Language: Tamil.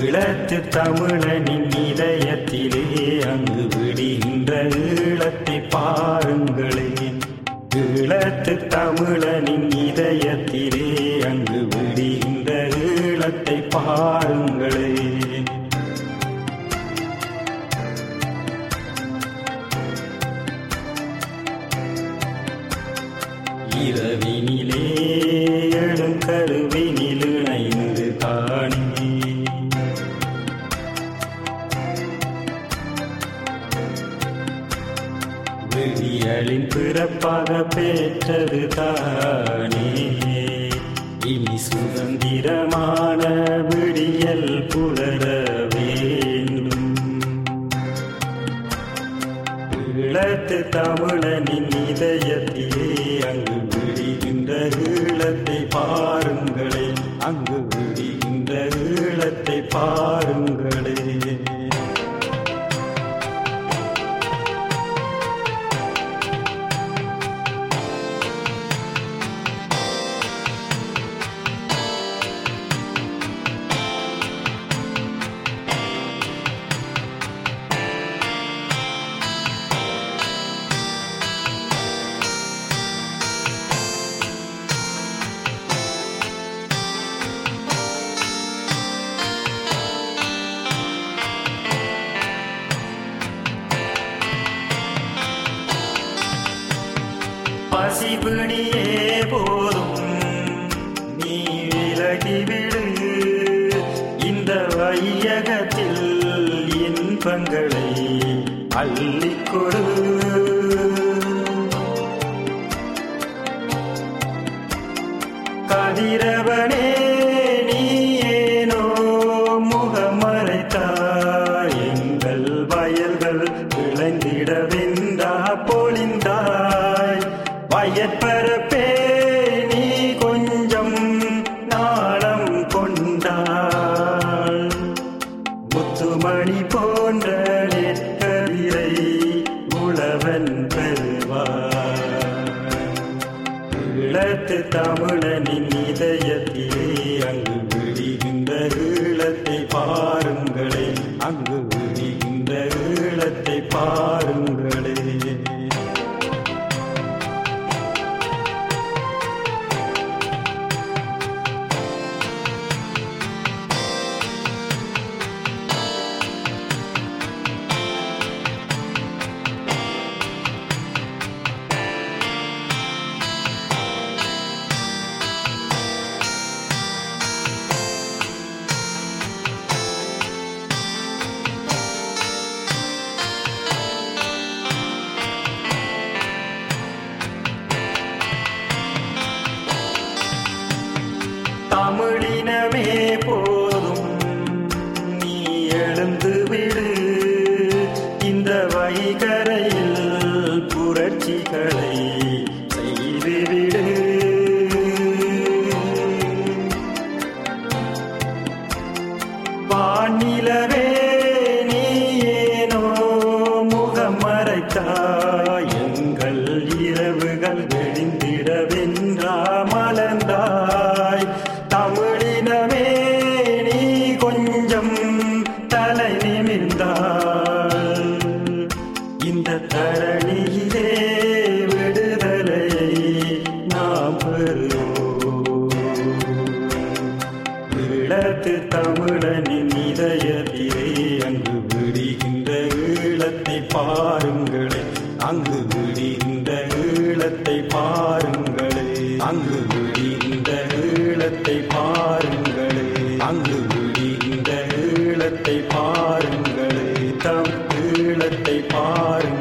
ஈழத்து தமிழனின் இதயத்திலே அங்கு விடுகின்ற ஈழத்தை பாருங்களேன் ஈழத்து தமிழனின் இதயத்திலே அங்கு விடுகின்ற ஈழத்தை பாருங்களேன் இரவினிலே எழுங்கருவினில் இணைந்து காணி விடியலின் பிறப்பாக பெற்றது தானே இனி சுதந்திரமான விடியல் புலர வேண்டும் ஈழத்து தமிழனின் இதயத்திலே அங்கு விடுகின்ற ஈழத்தை பாருங்களே அங்கு விடுகின்ற ஈழத்தை பாருங்களே பசிபிணியே போதும் நீ விலகிவிடு இந்த வையகத்தில் இன்பங்களை அள்ளிக் கொடு கதிரவனே நீ ஏனோ முகமறைத்தாய் எங்கள் வயல்கள் விளைந்திடவென்றா பொழிந்தாய் வயற்பரப்பே நீ கொஞ்சம் நாளம் கொண்டாள் முத்துமணி போன்ற நெற்கதிரை உழவன் பெறுவார் ஈழத்து தமிழனின் இதயத்திலே அங்கு விடுகின்ற ஈழத்தை பாருங்களே அங்கு விடுகின்ற ஈழத்தை பாருங்களே தமிழினமே போதும் நீ எழுந்து விடு இந்த வைகரையில் புரட்சிகளை செய்துவிடு வானிலவே நீ ஏனோ முகம் மறைத்தாய் எங்கள் இரவுகள் வெடிந்திடவென்றா மலர்ந்தாய் தமிழினமே நீ கொஞ்சம் தலை நிமிர்ந்தாள் இந்த தரணியிலே விடுதலையை நாம் பெறுவோம் ஈழத்து தமிழனின் இதயத்திலே அங்கு விடுகின்ற ஈழத்தை பாருங்களே அங்கு விடுகின்ற ஈழத்தை பாருங்களே அங்கு விடுகின்ற ஈழத்தை பாருங்களே அங்கு விடுகின்ற ஈழத்தை பாருங்களே தம் ஈழத்தை பாருங்களே